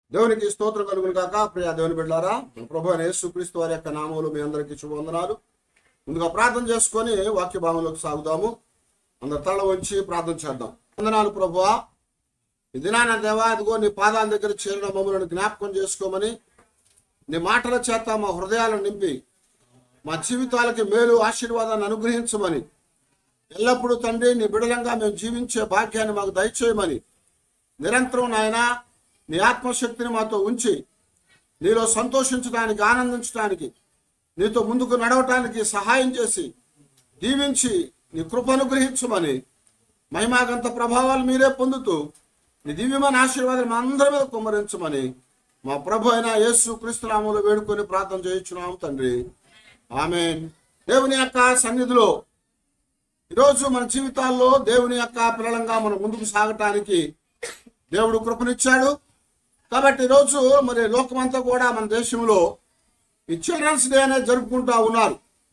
దేవునికి స్తోత్రం కలుగును కాక ప్రియ దేవుని బిడ్డారా మన ప్రభు అయిన యేసుక్రీస్తు వారి యొక్క నామములు మీ అందరికీ శుభవందనాలు ముందుగా ప్రార్థన చేసుకొని వాక్య భాగంలోకి సాగుదాము అందరు తల వంచి ప్రార్థన చేద్దాం వందనాలు ప్రభువా ఈ దినాన దేవా ఇదిగో నీ పాదాల దగ్గర చేరిన మమ్మల్ని జ్ఞాపకం చేసుకోమని నీ మాటల చేత మా హృదయాలను నింపి మా జీవితాలకి మేలు ఆశీర్వాదాన్ని అనుగ్రహించమని ఎల్లప్పుడూ తండ్రి నీ బిడలంగా మేము జీవించే భాగ్యాన్ని మాకు దయచేయమని నిరంతరం నాయన నీ ఆత్మశక్తిని మాతో ఉంచి నీలో సంతోషించడానికి ఆనందించడానికి నీతో ముందుకు నడవటానికి సహాయం చేసి దీవించి నీ కృప అనుగ్రహించమని మహిమాగంత ప్రభావాలు మీరే పొందుతూ నీ దివ్యమైన ఆశీర్వాదం మా అందరి మీద కుమ్మరించమని మా ప్రభు అయిన యేసు క్రీస్తునామంలో వేడుకొని ప్రార్థన చేయించున్నాం తండ్రి ఆమె దేవుని యొక్క సన్నిధిలో ఈరోజు మన జీవితాల్లో దేవుని యొక్క పిల్లలంగా మనం ముందుకు సాగటానికి దేవుడు కృపనిచ్చాడు కాబట్టి ఈరోజు మరి లోకమంతా కూడా మన దేశంలో ఈ చిల్డ్రన్స్ డే అనేది జరుపుకుంటా ఉన్నారు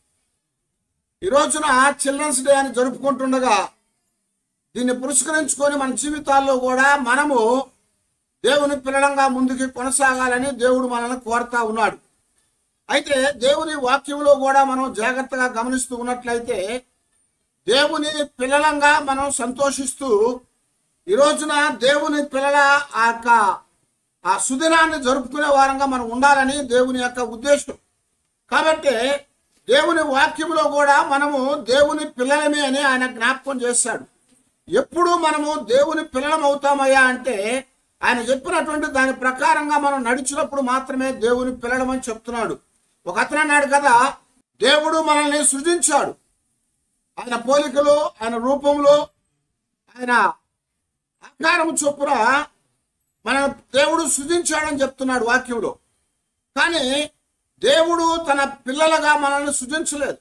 ఈ రోజున చిల్డ్రన్స్ డే అని జరుపుకుంటుండగా దీన్ని పురస్కరించుకొని మన జీవితాల్లో కూడా మనము దేవుని పిల్లలంగా ముందుకు కొనసాగాలని దేవుడు మనల్ని కోరుతా ఉన్నాడు అయితే దేవుని వాక్యంలో కూడా మనం జాగ్రత్తగా గమనిస్తూ ఉన్నట్లయితే దేవుని పిల్లలంగా మనం సంతోషిస్తూ ఈ రోజున దేవుని పిల్లల ఆ యొక్క ఆ సుదినాన్ని జరుపుకునే వారంగా మనం ఉండాలని దేవుని యొక్క ఉద్దేశం కాబట్టి దేవుని వాక్యంలో కూడా మనము దేవుని పిల్లలమే అని ఆయన జ్ఞాపకం చేశాడు ఎప్పుడు మనము దేవుని పిల్లలం అవుతామయ్యా అంటే ఆయన చెప్పినటువంటి దాని ప్రకారంగా మనం నడిచినప్పుడు మాత్రమే దేవుని పిల్లలమని చెప్తున్నాడు ఒక అతను అన్నాడు కదా దేవుడు మనల్ని సృజించాడు ఆయన పోలికలో ఆయన రూపంలో ఆయన ఆకారము చొప్పున మన దేవుడు సృజించాడని చెప్తున్నాడు వాక్యంలో కానీ దేవుడు తన పిల్లలుగా మనల్ని సృజించలేదు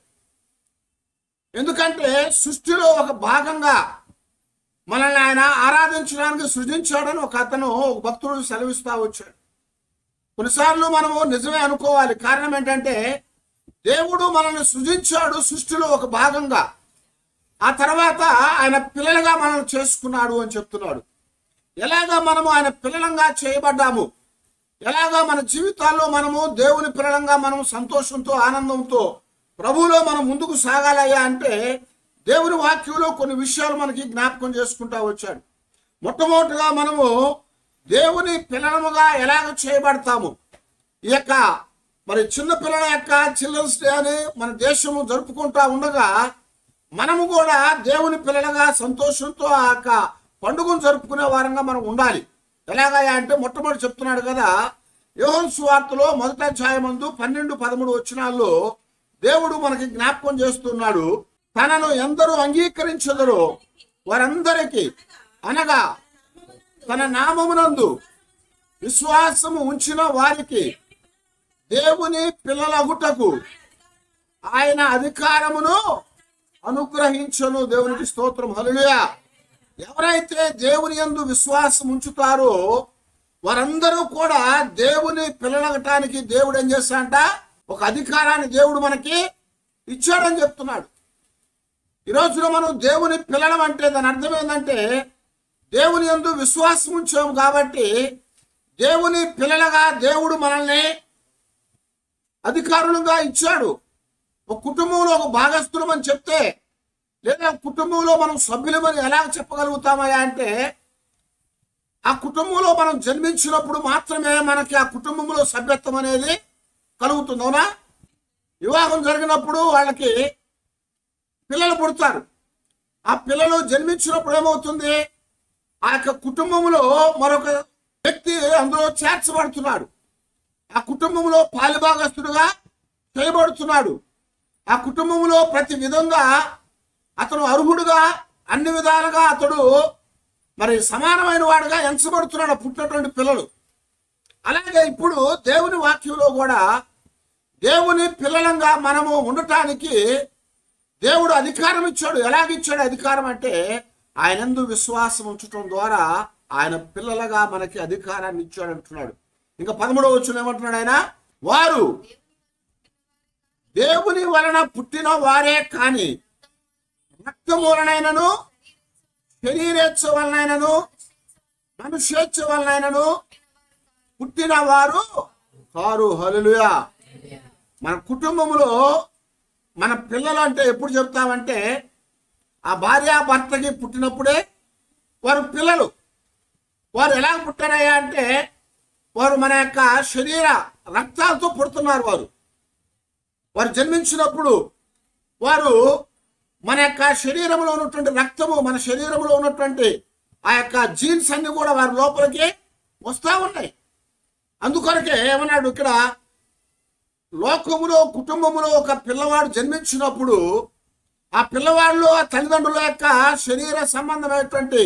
ఎందుకంటే సృష్టిలో ఒక భాగంగా మనల్ని ఆయన ఆరాధించడానికి సృజించాడని ఒక అతను ఒక భక్తుడు సెలవిస్తా వచ్చాడు కొన్నిసార్లు మనము నిజమే అనుకోవాలి కారణం ఏంటంటే దేవుడు మనల్ని సృజించాడు సృష్టిలో ఒక భాగంగా ఆ తర్వాత ఆయన పిల్లలుగా మనల్ని చేసుకున్నాడు అని చెప్తున్నాడు ఎలాగా మనము ఆయన పిల్లలంగా చేయబడ్డాము ఎలాగా మన జీవితాల్లో మనము దేవుని పిల్లలంగా మనం సంతోషంతో ఆనందంతో ప్రభువులో మనం ముందుకు సాగాలయ్యా అంటే దేవుని వాక్యంలో కొన్ని విషయాలు మనకి జ్ఞాపకం చేసుకుంటా వచ్చాడు మొట్టమొదటిగా మనము దేవుని పిల్లలముగా ఎలాగ చేయబడతాము ఈ యొక్క మరి చిన్న పిల్లల యొక్క చిల్డ్రన్స్ డే అని మన దేశము జరుపుకుంటా ఉండగా మనము కూడా దేవుని పిల్లలుగా సంతోషంతో ఆ యొక్క పండుగను జరుపుకునే వారంగా మనం ఉండాలి ఎలాగయ్యా అంటే మొట్టమొదటి చెప్తున్నాడు కదా యోహన్ సువార్తలో మొదట అధ్యాయమందు పన్నెండు పదమూడు వచ్చినాల్లో దేవుడు మనకి జ్ఞాపకం చేస్తున్నాడు తనను ఎందరూ అంగీకరించదరో వారందరికీ అనగా తన నామమునందు విశ్వాసము ఉంచిన వారికి దేవుని పిల్లలగుటకు ఆయన అధికారమును అనుగ్రహించను దేవునికి స్తోత్రం హలుయా ఎవరైతే దేవుని యందు విశ్వాసం ఉంచుతారో వారందరూ కూడా దేవుని పిల్లలగటానికి దేవుడు ఏం చేస్తాడంట ఒక అధికారాన్ని దేవుడు మనకి ఇచ్చాడని చెప్తున్నాడు ఈ రోజున మనం దేవుని పిల్లలం అంటే దాని అర్థం ఏంటంటే దేవుని యందు విశ్వాసం ఉంచాము కాబట్టి దేవుని పిల్లలుగా దేవుడు మనల్ని అధికారులుగా ఇచ్చాడు ఒక కుటుంబంలో ఒక భాగస్థులం అని చెప్తే లేదా కుటుంబంలో మనం సభ్యులమని ఎలా చెప్పగలుగుతామయ్యా అంటే ఆ కుటుంబంలో మనం జన్మించినప్పుడు మాత్రమే మనకి ఆ కుటుంబంలో సభ్యత్వం అనేది కలుగుతుంది అవునా వివాహం జరిగినప్పుడు వాళ్ళకి పిల్లలు పుడతారు ఆ పిల్లలు జన్మించినప్పుడు ఏమవుతుంది ఆ యొక్క కుటుంబంలో మరొక వ్యక్తి అందులో చేర్చబడుతున్నాడు ఆ కుటుంబంలో పాలిభాగస్తుడుగా చేయబడుతున్నాడు ఆ కుటుంబంలో ప్రతి విధంగా అతను అర్హుడుగా అన్ని విధాలుగా అతడు మరి సమానమైన వాడుగా ఎంచబడుతున్నాడు ఆ పుట్టినటువంటి పిల్లలు అలాగే ఇప్పుడు దేవుని వాక్యంలో కూడా దేవుని పిల్లలంగా మనము ఉండటానికి దేవుడు అధికారం ఇచ్చాడు ఎలాగిచ్చాడు అధికారం అంటే ఆయనందు విశ్వాసం ఉంచడం ద్వారా ఆయన పిల్లలుగా మనకి అధికారాన్ని ఇచ్చాడు అంటున్నాడు ఇంకా పదమూడవ వచ్చిన ఏమంటున్నాడు ఆయన వారు దేవుని వలన పుట్టిన వారే కాని రక్తము వలనైనను శరీరేచ్ఛ వలనైనను మనుష్యేచ్ఛ వలనైనను పుట్టిన వారు కారు హల్లెలూయా మన కుటుంబంలో మన పిల్లలు అంటే ఎప్పుడు చెప్తామంటే ఆ భార్య భర్తకి పుట్టినప్పుడే వారు పిల్లలు వారు ఎలా పుట్టారయ్యా అంటే వారు మన యొక్క శరీర రక్తాలతో పుడుతున్నారు వారు వారు జన్మించినప్పుడు వారు మన యొక్క శరీరంలో ఉన్నటువంటి రక్తము మన శరీరంలో ఉన్నటువంటి ఆ యొక్క జీన్స్ అన్ని కూడా వారి లోపలికి వస్తూ ఉన్నాయి అందుకొరకే ఏమన్నాడు ఇక్కడ లోకములో కుటుంబములో ఒక పిల్లవాడు జన్మించినప్పుడు ఆ పిల్లవాళ్ళు ఆ తల్లిదండ్రుల యొక్క శరీర సంబంధమైనటువంటి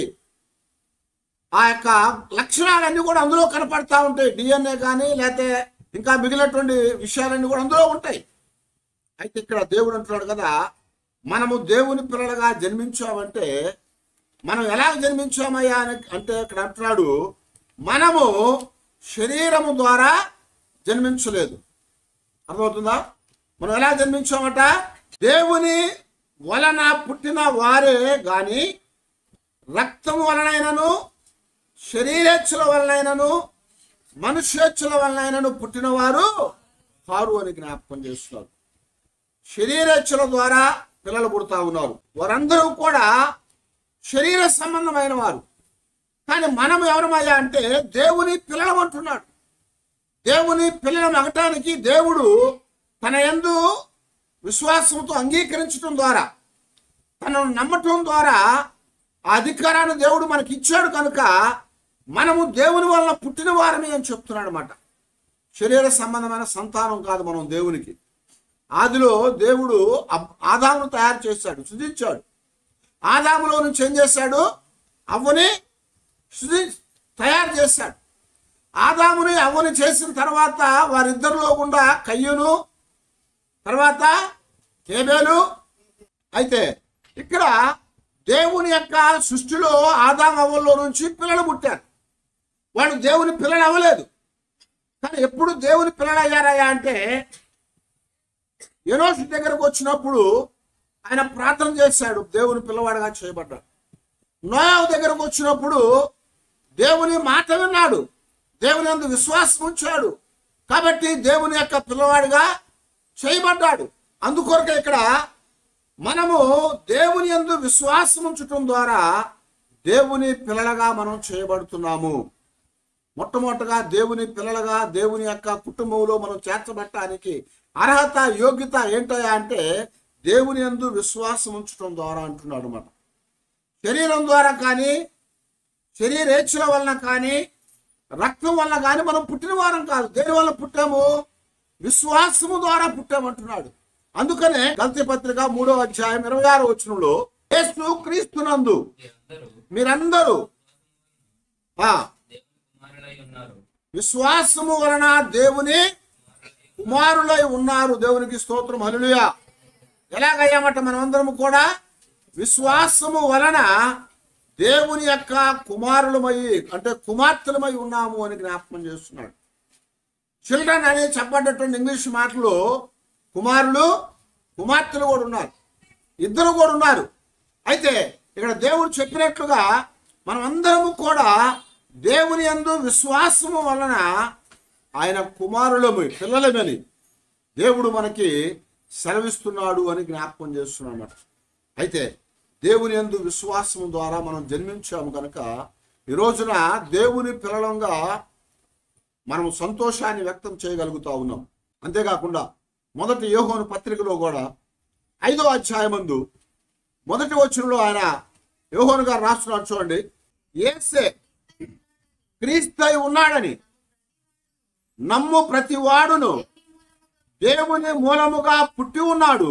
ఆ యొక్క లక్షణాలన్నీ కూడా అందులో కనపడతా ఉంటాయి డిఎన్ఏ కానీ లేకపోతే ఇంకా మిగిలినటువంటి విషయాలన్నీ కూడా అందులో ఉంటాయి అయితే ఇక్కడ దేవుడు అంటున్నాడు కదా మనము దేవుని పిల్లలుగా జన్మించామంటే మనం ఎలా జన్మించామయ్యా అని అంటే ఇక్కడ అంటున్నాడు మనము శరీరము ద్వారా జన్మించలేదు అర్థమవుతుందా మనం ఎలా జన్మించామట దేవుని వలన పుట్టిన వారే గాని రక్తము వలనైనను శరీరేచ్ఛల వలనైనను మనుష్యేచ్ఛల వలనైనను పుట్టినవారు కారు అని జ్ఞాపకం చేస్తున్నారు శరీరేచ్ఛల ద్వారా పిల్లలు పుడతా ఉన్నారు వారందరూ కూడా శరీర సంబంధమైన వారు కానీ మనం ఎవరమయ్యా అంటే దేవుని పిల్లలం అంటున్నాడు దేవుని పిల్లలం అగటానికి దేవుడు తన యందు విశ్వాసంతో అంగీకరించడం ద్వారా తనను నమ్మటం ద్వారా ఆ అధికారాన్ని దేవుడు మనకి ఇచ్చాడు కనుక మనము దేవుని వలన పుట్టిన వారమే అని చెప్తున్నాడు అనమాట శరీర సంబంధమైన సంతానం కాదు మనం దేవునికి ఆదిలో దేవుడు అబ్- ఆదామును తయారు చేశాడు సృజించాడు ఆదాములో నుంచి ఏం చేశాడు అవ్వని సృజి తయారు చేశాడు ఆదాముని అవ్వని చేసిన తర్వాత వారిద్దరిలో గుండా కయ్యును తర్వాత హేబేలు అయితే ఇక్కడ దేవుని యొక్క సృష్టిలో ఆదాం అవ్వల్లో నుంచి పిల్లలు పుట్టారు వాళ్ళు దేవుని పిల్లలు అవ్వలేదు కానీ ఎప్పుడు దేవుని పిల్లలు అయ్యారయ్యా అంటే ఎనోషి దగ్గరకు వచ్చినప్పుడు ఆయన ప్రార్థన చేశాడు దేవుని పిల్లవాడుగా చేయబడ్డాడు నోయావు దగ్గరకు వచ్చినప్పుడు దేవుని మాట విన్నాడు దేవుని అందు విశ్వాసం ఉంచాడు కాబట్టి దేవుని యొక్క పిల్లవాడిగా చేయబడ్డాడు అందుకొరకే ఇక్కడ మనము దేవుని యందు విశ్వాసం ఉంచటం ద్వారా దేవుని పిల్లలుగా మనం చేయబడుతున్నాము మొట్టమొదటగా దేవుని పిల్లలుగా దేవుని యొక్క కుటుంబంలో మనం చేర్చబట్టడానికి అర్హత యోగ్యత ఏంటయా అంటే దేవుని యందు విశ్వాసం ఉంచడం ద్వారా అంటున్నాడు అన్నమాట శరీరం ద్వారా కానీ శరీరేచ్ఛల వలన కానీ రక్తం వలన కానీ మనం పుట్టిన వారం కాదు దేని వల్ల పుట్టాము విశ్వాసము ద్వారా పుట్టామంటున్నాడు అందుకనే గల్తీ పత్రిక మూడో అధ్యాయం ఇరవై ఆరో వచనంలో యేసు క్రీస్తునందు మీరందరూ మీరందరూ ఆ దేవుని కుమారులై ఉన్నారు విశ్వాసము వలన దేవుని కుమారులై ఉన్నారు దేవునికి స్తోత్రం హల్లెలూయా ఎలాగయ్యామట మనమందరము కూడా విశ్వాసము వలన దేవుని యొక్క కుమారులమై అంటే కుమార్తెలమై ఉన్నాము అని జ్ఞాపకం చేస్తున్నాడు చిల్డ్రన్ అని చెప్పబడ్డటువంటి ఇంగ్లీష్ మాటలు కుమారులు కుమార్తెలు కూడా ఉన్నారు ఇద్దరు కూడా ఉన్నారు అయితే ఇక్కడ దేవుడు చెప్పినట్లుగా మనం అందరము కూడా దేవుని యందు విశ్వాసము వలన ఆయన కుమారులము పిల్లలమని దేవుడు మనకి సెలవిస్తున్నాడు అని జ్ఞాపకం చేస్తున్నాడు అన్నమాట అయితే దేవుని యందు విశ్వాసము ద్వారా మనం జన్మించాము కనుక ఈ రోజున దేవుని పిల్లలంగా మనం సంతోషాన్ని వ్యక్తం చేయగలుగుతా ఉన్నాం అంతేకాకుండా మొదటి యోహోను పత్రికలో కూడా ఐదో అధ్యాయమందు మొదటి వచనంలో ఆయన యోహోను గారు రాస్తున్నాడు చూడండి ఏసే క్రీస్తై ఉన్నాడని నమ్ము ప్రతి వాడును దేవుని మూలముగా పుట్టి ఉన్నాడు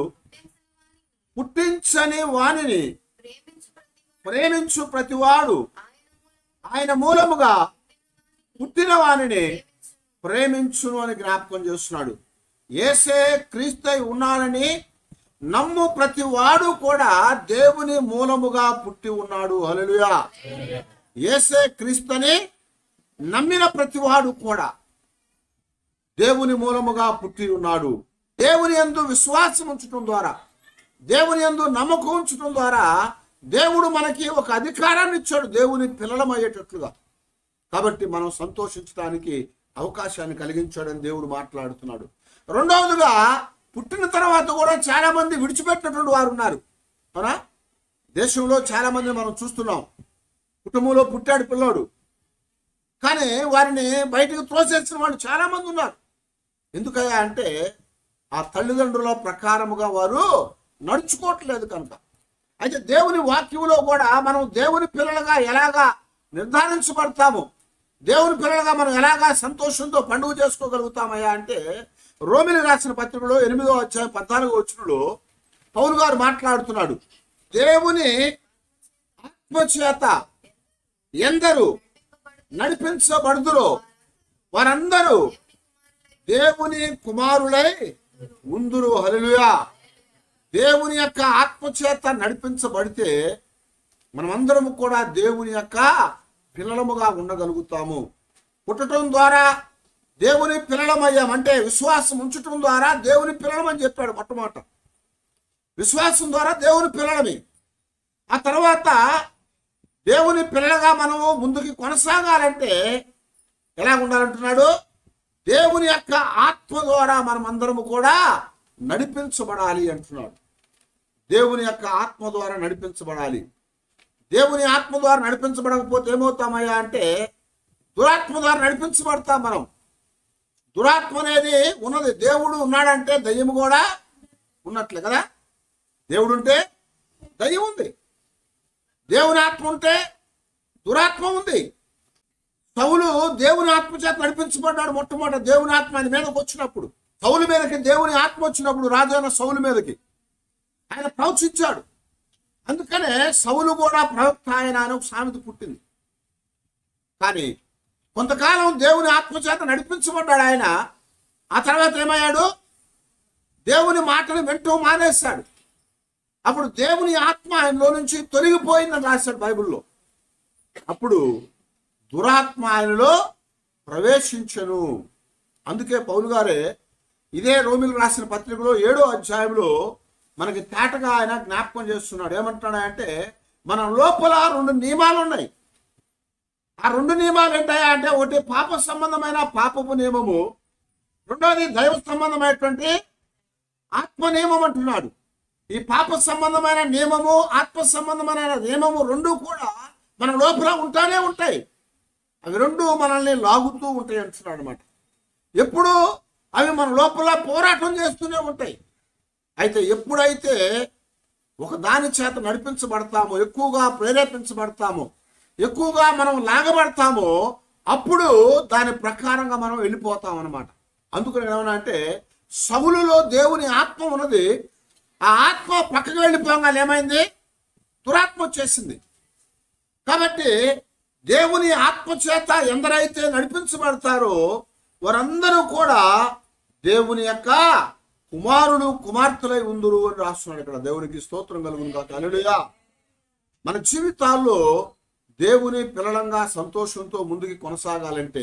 పుట్టించని వానిని ప్రేమించు ప్రతివాడు ఆయన మూలముగా పుట్టిన వానిని ప్రేమించును అని జ్ఞాపకం చేస్తున్నాడు ఏసే క్రీస్తై ఉన్నాడని నమ్ము ప్రతి వాడు కూడా దేవుని మూలముగా పుట్టి ఉన్నాడు హల్లెలూయా ఏసే క్రీస్తుని నమ్మిన ప్రతివాడు కూడా దేవుని మూలముగా పుట్టి ఉన్నాడు దేవుని యందు విశ్వాసం ఉంచడం ద్వారా దేవుని యందు నమ్మకం ఉంచడం ద్వారా దేవుడు మనకి ఒక అధికారాన్ని ఇచ్చాడు దేవుని పిల్లలమయ్యేటట్లుగా కాబట్టి మనం సంతోషించడానికి అవకాశాన్ని కలిగించాడని దేవుడు మాట్లాడుతున్నాడు రెండవదిగా పుట్టిన తర్వాత కూడా చాలా మంది విడిచిపెట్టినటువంటి వారు ఉన్నారు అవునా దేశంలో చాలా మంది మనం చూస్తున్నాం కుటుంబంలో పుట్టాడు పిల్లోడు కానీ వారిని బయటకు త్రోసేసిన వాళ్ళు చాలా మంది ఉన్నారు ఎందుకయ్యా అంటే ఆ తల్లిదండ్రుల ప్రకారముగా వారు నడుచుకోవట్లేదు కనుక అయితే దేవుని వాక్యంలో కూడా మనం దేవుని పిల్లలుగా ఎలాగా నిర్ధారించబడతాము దేవుని పిల్లలుగా మనం ఎలాగా సంతోషంతో పండుగ చేసుకోగలుగుతామయ్యా అంటే రోమిలి రాసిన పత్రికలో ఎనిమిదో అధ్యాయం పద్నాలుగో వచ్చినలో పౌలు గారు మాట్లాడుతున్నాడు దేవుని ఆత్మచేత ఎందరు నడిపించబడుదురో వారందరూ దేవుని కుమారులై ముందురు హల్లెలూయా దేవుని యొక్క ఆత్మచేత నడిపించబడితే మనమందరము కూడా దేవుని యొక్క పిల్లలముగా ఉండగలుగుతాము పుట్టడం ద్వారా దేవుని పిల్లలమయ్యాం అంటే విశ్వాసం ఉంచటం ద్వారా దేవుని పిల్లలమని చెప్పాడు మొట్టమొదట విశ్వాసం ద్వారా దేవుని పిల్లలమి ఆ తర్వాత దేవుని పిల్లలుగా మనము ముందుకు కొనసాగాలంటే ఎలా ఉండాలంటున్నాడు దేవుని యొక్క ఆత్మ ద్వారా మనం అందరము కూడా నడిపించబడాలి అంటున్నాడు దేవుని యొక్క ఆత్మ ద్వారా నడిపించబడాలి దేవుని ఆత్మ ద్వారా నడిపించబడకపోతే ఏమవుతామయ్యా అంటే దురాత్మ ద్వారా నడిపించబడతాం మనం దురాత్మ అనేది ఉన్నది దేవుడు ఉన్నాడంటే దయ్యం కూడా ఉన్నట్లే కదా దేవుడు ఉంటే దయ్యం ఉంది దేవుని ఆత్మ ఉంటే దురాత్మ ఉంది సౌలు దేవుని ఆత్మ చేత నడిపించబడ్డాడు మొట్టమొదట దేవుని ఆత్మ ఆయన మీదకి వచ్చినప్పుడు సౌలు మీదకి దేవుని ఆత్మ వచ్చినప్పుడు రాజైన సౌలు మీదకి ఆయన ప్రవచించాడు అందుకనే సౌలు కూడా ప్రవక్త ఆయన అని ఒక సామెత పుట్టింది కానీ కొంతకాలం దేవుని ఆత్మ చేత నడిపించబడ్డాడు ఆయన ఆ తర్వాత ఏమయ్యాడు దేవుని మాటను వింటూ మానేశాడు అప్పుడు దేవుని ఆత్మ ఆయనలో నుంచి తొలగిపోయిందని రాశాడు బైబిల్లో అప్పుడు దురాత్మ ఆయనలో ప్రవేశించను అందుకే పౌలు గారే ఇదే రోమిలు రాసిన పత్రికలో ఏడో అధ్యాయంలో మనకి తేటగా ఆయన జ్ఞాపకం చేస్తున్నాడు ఏమంటున్నాడు అంటే మన లోపల రెండు నియమాలు ఉన్నాయి ఆ రెండు నియమాలు ఏంటయ్యా అంటే ఒకటి పాప సంబంధమైన పాపపు నియమము రెండోది దైవ సంబంధమైనటువంటి ఆత్మ నియమం అంటున్నాడు ఈ పాప సంబంధమైన నియమము ఆత్మ సంబంధమైన నియమము రెండు కూడా మన లోపల ఉంటానే ఉంటాయి అవి రెండు మనల్ని లాగుతూ ఉంటాయి అంటున్నాడు అనమాట ఎప్పుడు అవి మన లోపల పోరాటం చేస్తూనే ఉంటాయి అయితే ఎప్పుడైతే ఒక దాని చేత నడిపించబడతామో ఎక్కువగా ప్రేరేపించబడతామో ఎక్కువగా మనం లాగబడతామో అప్పుడు దాని ప్రకారంగా మనం వెళ్ళిపోతాం అనమాట అందుకని ఏమన్నా అంటే సవులులో దేవుని ఆత్మ ఉన్నది ఆ ఆత్మ పక్కకు వెళ్ళిపోగానే ఏమైంది దురాత్మ వచ్చేసింది కాబట్టి దేవుని ఆత్మ చేత ఎందరైతే నడిపించబడతారో వారందరూ కూడా దేవుని యొక్క కుమారుడు కుమార్తెలై ఉందురు అని రాస్తున్నాడు ఇక్కడ దేవునికి స్తోత్రం కలుగును కాక హల్లెలూయా మన జీవితాల్లో దేవుని పిల్లలంగా సంతోషంతో ముందుకు కొనసాగాలంటే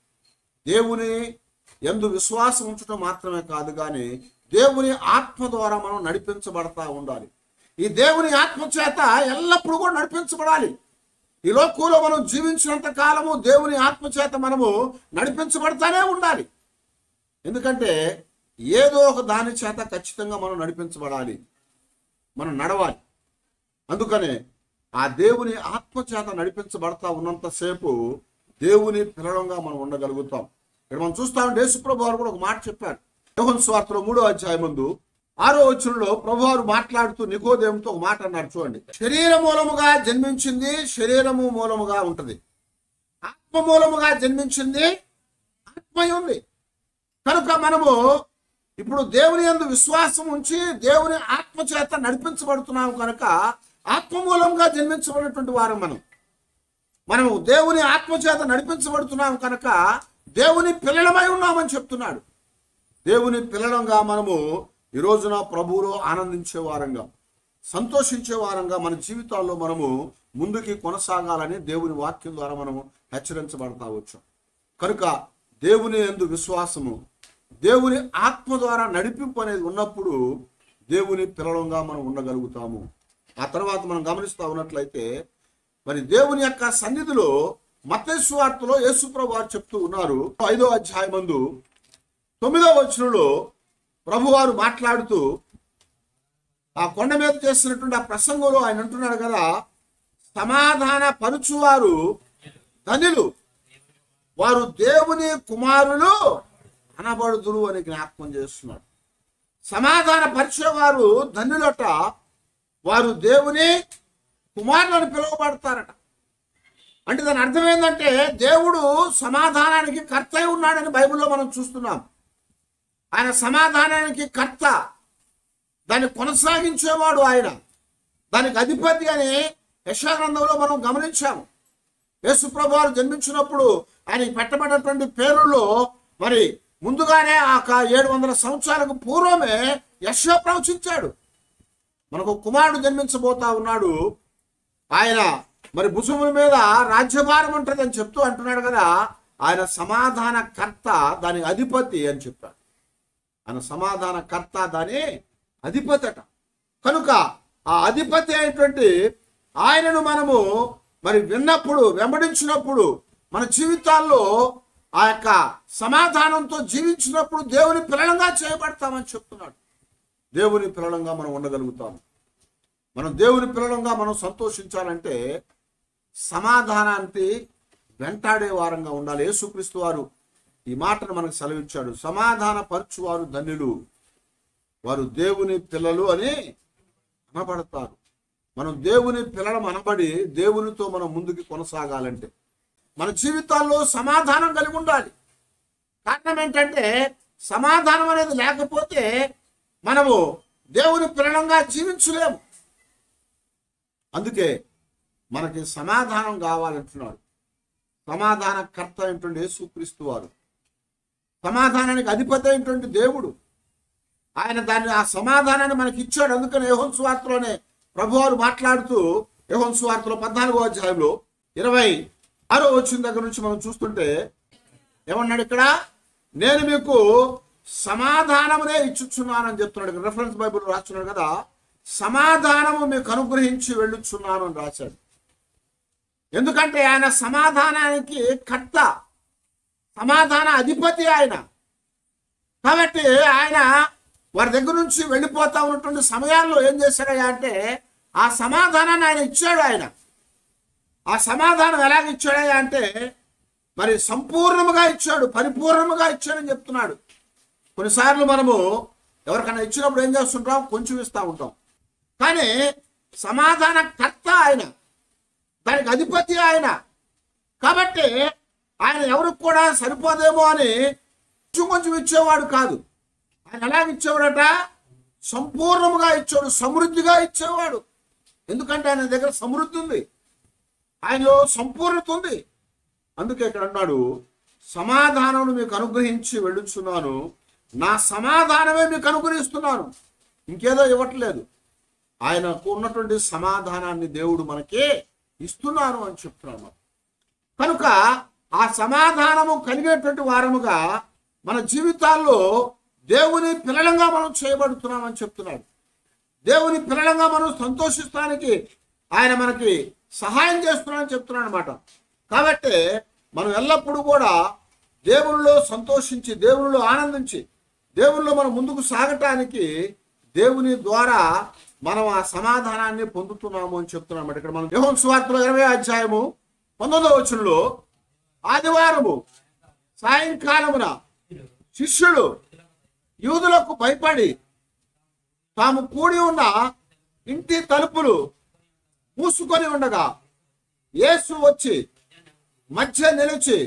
దేవుని ఎందు విశ్వాసం ఉంచడం మాత్రమే కాదు కానీ దేవుని ఆత్మ ద్వారా మనం నడిపించబడతా ఉండాలి ఈ దేవుని ఆత్మ చేత ఎల్లప్పుడూ కూడా నడిపించబడాలి ఈ లోకంలో మనం జీవించినంత కాలము దేవుని ఆత్మ చేత మనము నడిపించబడతానే ఉండాలి ఎందుకంటే ఏదో ఒక దాని చేత ఖచ్చితంగా మనం నడిపించబడాలి మనం నడవాలి అందుకనే ఆ దేవుని ఆత్మ చేత నడిపించబడతా ఉన్నంతసేపు దేవుని పిల్లలంగా మనం ఉండగలుగుతాం ఇక్కడ మనం చూస్తాం యేసుప్రభు వారు కూడా ఒక మాట చెప్పారు యోహన్ స్వార్థలో మూడో అధ్యాయం ముందు ఆరో వచనంలో ప్రభువారు మాట్లాడుతూ నికోదేవుతో ఒక మాట అన్నారు చూడండి శరీర మూలముగా జన్మించింది శరీరము మూలముగా ఉంటది ఆత్మ మూలముగా జన్మించింది ఆత్మ ఉంది కనుక మనము ఇప్పుడు దేవుని యందు విశ్వాసం ఉంచి దేవుని ఆత్మ చేత నడిపించబడుతున్నాం కనుక ఆత్మ మూలంగా జన్మించబడినటువంటి వారు మనం మనము దేవుని ఆత్మ చేత నడిపించబడుతున్నాం కనుక దేవుని పిల్లలమై ఉన్నామని చెప్తున్నాడు దేవుని పిల్లలంగా మనము ఈ రోజున ప్రభువులో ఆనందించే వారంగా సంతోషించే వారంగా మన జీవితాల్లో మనము ముందుకి కొనసాగాలని దేవుని వాక్యం ద్వారా మనము హెచ్చరించబడతా వచ్చాం కనుక దేవుని ఎందు విశ్వాసము దేవుని ఆత్మ ద్వారా నడిపింపు అనేది ఉన్నప్పుడు దేవుని పిల్లలంగా మనం ఉండగలుగుతాము ఆ తర్వాత మనం గమనిస్తూ ఉన్నట్లయితే మరి దేవుని యొక్క సన్నిధిలో మత్తయి వార్తలో యేసుప్రభు వారు చెప్తూ ఉన్నారు ఐదో అధ్యాయం మందు తొమ్మిదో వచనంలో ప్రభువారు మాట్లాడుతూ ఆ కొండ మీద చేస్తున్నటువంటి ఆ ప్రసంగంలో ఆయన అంటున్నాడు కదా సమాధాన పరుచువారు ధనులు వారు దేవుని కుమారులు అనబడుదురు అని జ్ఞాపకం చేస్తున్నాడు సమాధాన పరిచేవారు ధన్యులట వారు దేవుని కుమారులను పిలువబడతారట అంటే దాని అర్థం ఏంటంటే దేవుడు సమాధానానికి కర్త అయి ఉన్నాడని బైబిల్లో మనం చూస్తున్నాం ఆయన సమాధానానికి కర్త దాన్ని కొనసాగించేవాడు ఆయన దానికి అధిపతి అని యశాగ్రంథంలో మనం గమనించాము యేసుప్రభు వారు జన్మించినప్పుడు ఆయనకి పెట్టబడినటువంటి పేరుల్లో మరి ముందుగానే ఆ ఏడు వందల సంవత్సరాలకు పూర్వమే యశో ప్రవచించాడు మనకు కుమారుడు జన్మించబోతా ఉన్నాడు ఆయన మరి భుజముల మీద రాజ్యభారం ఉంటుంది అని చెప్తూ అంటున్నాడు కదా ఆయన సమాధాన కర్త దాని అధిపతి అని చెప్పాడు ఆయన సమాధాన కర్త దాని అధిపతి అట కనుక ఆ అధిపతి అయినటువంటి ఆయనను మనము మరి విన్నప్పుడు వెంబడించినప్పుడు మన జీవితాల్లో ఆ యొక్క సమాధానంతో జీవించినప్పుడు దేవుని పిల్లలంగా చేయబడతామని చెప్తున్నాడు దేవుని పిల్లలంగా మనం ఉండగలుగుతాము మనం దేవుని పిల్లలంగా మనం సంతోషించాలంటే సమాధానానికి వెంటాడే వారంగా ఉండాలి యేసుక్రీస్తు వారు ఈ మాటను మనకు సెలవిచ్చాడు సమాధాన పరచువారు ధన్యులు వారు దేవుని పిల్లలు అని అనబడతారు మనం దేవుని పిల్లలం అనబడి దేవునితో మనం ముందుకు కొనసాగాలంటే మన జీవితాల్లో సమాధానం కలిగి ఉండాలి కారణం ఏంటంటే సమాధానం అనేది లేకపోతే మనము దేవుని పిల్లలంగా జీవించలేము అందుకే మనకి సమాధానం కావాలంటున్నాడు సమాధాన కర్త అయినటువంటి యేసుక్రీస్తు వారు సమాధానానికి అధిపతి అయినటువంటి దేవుడు ఆయన దాన్ని ఆ సమాధానాన్ని మనకి ఇచ్చాడు అందుకని యోహన్ సువార్తలోనే ప్రభువారు మాట్లాడుతూ యోహన్ సువార్తలో పద్నాలుగో అధ్యాయంలో ఇరవై ఆరో వచ్చిన దగ్గర నుంచి మనం చూస్తుంటే ఏమన్నాడు ఇక్కడ నేను మీకు సమాధానమునే ఇచ్చుచున్నానని చెప్తున్నాడు ఇక్కడ రెఫరెన్స్ బైబిల్ రాస్తున్నాడు కదా సమాధానము మీకు అనుగ్రహించి వెళ్ళుచున్నాను అని రాశాడు ఎందుకంటే ఆయన సమాధానానికి కర్త సమాధాన అధిపతి ఆయన కాబట్టి ఆయన వారి దగ్గర నుంచి వెళ్ళిపోతా ఉన్నటువంటి సమయాల్లో ఏం చేశాడయ్యా అంటే ఆ సమాధానాన్ని ఆయన ఇచ్చాడు ఆయన ఆ సమాధానం ఎలాగ ఇచ్చాడయ్యా అంటే మరి సంపూర్ణముగా ఇచ్చాడు పరిపూర్ణముగా ఇచ్చాడని చెప్తున్నాడు కొన్నిసార్లు మనము ఎవరికైనా ఇచ్చినప్పుడు ఏం చేస్తుంటాం కొంచెం ఇస్తూ ఉంటాం కానీ సమాధాన కర్త ఆయన దానికి అధిపతి ఆయన కాబట్టి ఆయన ఎవరికి కూడా సరిపోదేమో అని కొంచెం కొంచెం ఇచ్చేవాడు కాదు ఆయన ఎలాగ ఇచ్చేవాడట సంపూర్ణముగా ఇచ్చాడు సమృద్ధిగా ఇచ్చేవాడు ఎందుకంటే ఆయన దగ్గర సమృద్ధి ఉంది ఆయనలో సంపూర్ణత ఉంది అందుకే ఇక్కడ అన్నాడు సమాధానం మీకు అనుగ్రహించి వెళ్ళుచున్నాను నా సమాధానమే మీకు అనుగ్రహిస్తున్నాను ఇంకేదో ఇవ్వట్లేదు ఆయనకు ఉన్నటువంటి సమాధానాన్ని దేవుడు మనకి ఇస్తున్నాను అని చెప్తున్నాను కనుక ఆ సమాధానము కలిగేటువంటి వారముగా మన జీవితాల్లో దేవుని పిల్లలంగా మనం చేయబడుతున్నామని చెప్తున్నాడు దేవుని పిల్లలంగా మనం సంతోషిస్తానికి ఆయన మనకి సహాయం చేస్తున్నాడని చెప్తున్నాడు అనమాట కాబట్టి మనం ఎల్లప్పుడూ కూడా దేవునిలో సంతోషించి దేవునిలో ఆనందించి దేవునిలో మనం ముందుకు సాగటానికి దేవుని ద్వారా మనం ఆ సమాధానాన్ని పొందుతున్నాము అని చెప్తున్నాం అన్నమాట ఇక్కడ మనం యోహన్ సువార్తలో ఇరవై అధ్యాయము పంతొమ్మిదో వచనంలో ఆదివారము సాయంకాలమున శిష్యులు యూదులకు భయపడి తాము కూడి ఉన్న ఇంటి తలుపులు మూసుకొని ఉండగా యేసు వచ్చి మధ్య నిలిచి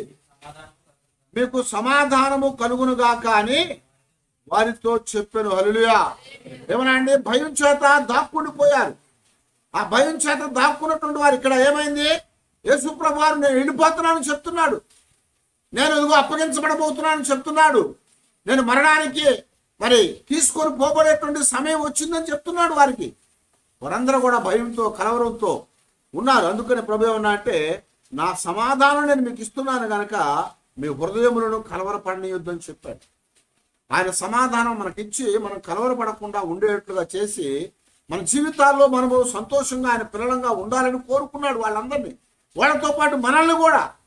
మీకు సమాధానము కలుగునుగాక అని వారితో చెప్పాను హలులుయా ఏమనండి భయం చేత దాక్కుండిపోయారు ఆ భయం చేత దాక్కున్నటువంటి వారు ఇక్కడ ఏమైంది యేసుప్రభు వారు నేను వెళ్ళిపోతున్నానని చెప్తున్నాడు నేను ఇదిగో అప్పగించబడబోతున్నానని చెప్తున్నాడు నేను మరణానికి మరి తీసుకొని పోబడేటువంటి సమయం వచ్చిందని చెప్తున్నాడు వారికి వారందరూ కూడా భయంతో కలవరంతో ఉన్నారు అందుకని ప్రభు ఏమన్నా అంటే నా సమాధానం నేను మీకు ఇస్తున్నాను గనక మీ హృదయములను కలవరపడనీయొద్దని చెప్పాడు ఆయన సమాధానం మనకిచ్చి మనం కలవరపడకుండా ఉండేట్లుగా చేసి మన జీవితాల్లో మనము సంతోషంగా ఆయన పిల్లలంగా ఉండాలని కోరుకున్నాడు వాళ్ళందరినీ వాళ్ళతో పాటు మనల్ని కూడా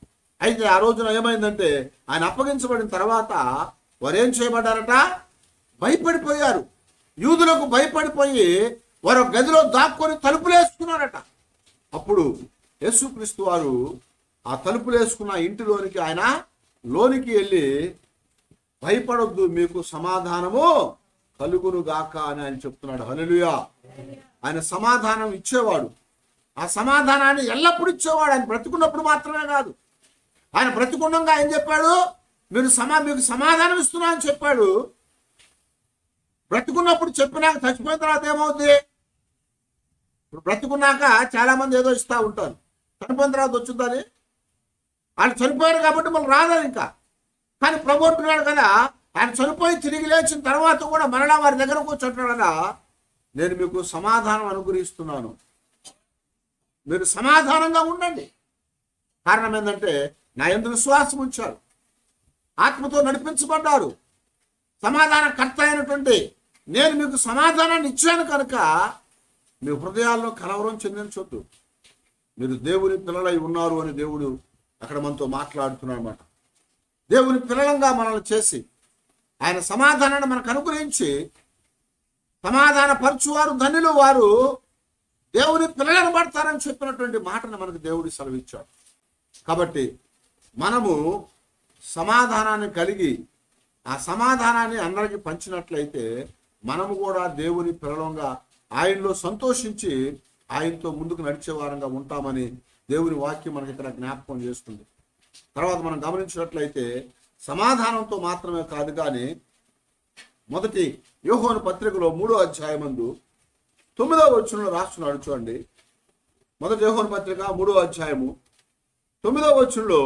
అయితే ఆ రోజున ఏమైందంటే ఆయన అప్పగించబడిన తర్వాత వారు ఏం చేయబడ్డారట భయపడిపోయారు యూదులకు భయపడిపోయి వారు ఒక గదిలో దాక్కొని తలుపులు వేసుకున్నారట అప్పుడు యేసుక్రీస్తు వారు ఆ తలుపులు వేసుకున్న ఇంటిలోనికి ఆయన లోనికి వెళ్ళి భయపడొద్దు మీకు సమాధానము కలుగును గాక అని ఆయన చెప్తున్నాడు హల్లెలూయా ఆయన సమాధానం ఇచ్చేవాడు ఆ సమాధానాన్ని ఎల్లప్పుడూ ఇచ్చేవాడు ఆయన బ్రతుకున్నప్పుడు మాత్రమే కాదు ఆయన బ్రతికుండంగా ఏం చెప్పాడు మీరు సమా మీకు సమాధానం ఇస్తున్నా అని చెప్పాడు బ్రతుకున్నప్పుడు చెప్పినాక చచ్చిపోయిన తర్వాత ఏమవుద్ది ఇప్పుడు బ్రతుకున్నాక చాలా మంది ఏదో ఇస్తా ఉంటారు చనిపోయిన తర్వాత వచ్చిందని ఆయన చనిపోయారు కాబట్టి మళ్ళీ రాలేదు ఇంకా కానీ ప్రభు అంటున్నాడు కదా ఆయన చనిపోయి తిరిగి లేచిన తర్వాత కూడా మరలా వారి దగ్గర కూర్చుంటున్నాడు కదా నేను మీకు సమాధానం అనుగ్రహిస్తున్నాను మీరు సమాధానంగా ఉండండి కారణం ఏంటంటే నా ఎందుకు విశ్వాసం ఉంచారు ఆత్మతో నడిపించబడ్డారు సమాధాన కర్త అయినటువంటి నేను మీకు సమాధానాన్ని ఇచ్చాను కనుక మీ హృదయాల్లో కలవరం చెందించొద్దు మీరు దేవుని పిల్లలై ఉన్నారు అని దేవుడు అక్కడ మనతో మాట్లాడుతున్నాడు అనమాట దేవుని పిల్లలంగా మనల్ని చేసి ఆయన సమాధానాన్ని మనకు అనుగ్రహించి సమాధాన పరచువారు ధనులు వారు దేవుని పిల్లలను పడతారని చెప్పినటువంటి మాటను మనకు దేవుడు సెలవిచ్చాడు కాబట్టి మనము సమాధానాన్ని కలిగి ఆ సమాధానాన్ని అందరికి పంచినట్లయితే మనము కూడా దేవుని పిల్లలంగా ఆయనలో సంతోషించి ఆయనతో ముందుకు నడిచే వారంగా ఉంటామని దేవుని వాక్యం మనకి ఇక్కడ జ్ఞాపకం చేస్తుంది తర్వాత మనం గమనించినట్లయితే సమాధానంతో మాత్రమే కాదు కానీ మొదటి యోహోను పత్రికలో మూడో అధ్యాయమందు తొమ్మిదో వచ్చును రాస్తున్నాడు చూడండి మొదటి యోహోను పత్రిక మూడో అధ్యాయము తొమ్మిదో వచ్చులో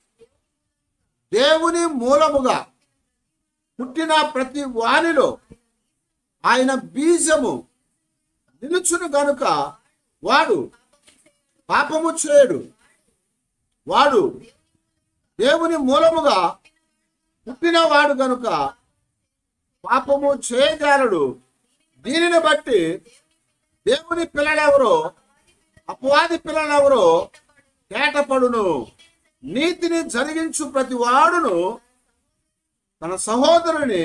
దేవుని మూలముగా పుట్టిన ప్రతి వానిలో ఆయన బీజము నిలుచును గనుక వాడు పాపము చేయడు వాడు దేవుని మూలముగా పుట్టిన వాడు గనుక పాపము చేయజాలడు దీనిని బట్టి దేవుని పిల్లలెవరో అపవాది పిల్లలెవరో కేటపడును నీతిని జరిగించు ప్రతి వాడును తన సహోదరుని